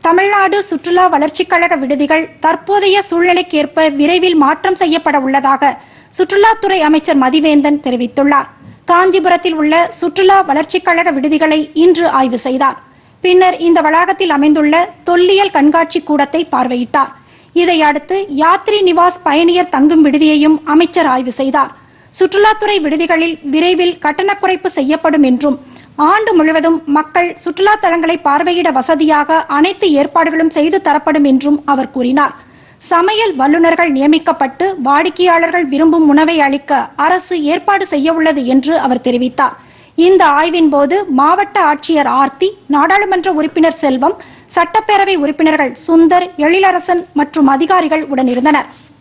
தமிழ்நாடு சுற்றுலா வளர்ச்சிக் கழக விடுதிகள் தற்போதைய சூழ்நிலைக்கேற்ப விரைவில் மாற்றம் செய்யப்பட உள்ளதாக சுற்றுலாத்துறை அமைச்சர் மதிவேந்தன் தெரிவித்துள்ளார் காஞ்சிபுரத்தில் உள்ள சுற்றுலா வளர்ச்சிக் கழக விடுதிகளை இன்று ஆய்வு செய்தார் பின்னர் இந்த வளாகத்தில் அமைந்துள்ள தொல்லியல் கண்காட்சி கூடத்தை பார்வையிட்டார் இதையடுத்து யாத்ரி நிவாஸ் பயணியர் தங்கும் விடுதியையும் அமைச்சர் ஆய்வு செய்தார் சுற்றுலாத்துறை விடுதிகளில் விரைவில் கட்டண குறைப்பு செய்யப்படும் என்றும் ஆண்டு முழுவதும் மக்கள் சுற்றுலா தலங்களை பார்வையிட வசதியாக அனைத்து ஏற்பாடுகளும் செய்து தரப்படும் என்றும் அவர் கூறினார் சமையல் வல்லுநர்கள் நியமிக்கப்பட்டு வாடிக்கையாளர்கள் விரும்பும் உணவை அளிக்க அரசு ஏற்பாடு செய்ய உள்ளது என்று அவர் தெரிவித்தார் இந்த ஆய்வின் போது மாவட்ட ஆட்சியர் ஆர்த்தி நாடாளுமன்ற உறுப்பினர் செல்வம் சட்டப்பேரவை உறுப்பினர்கள் சுந்தர் எழிலரசன் மற்றும் அதிகாரிகள் உடனிருந்தனர்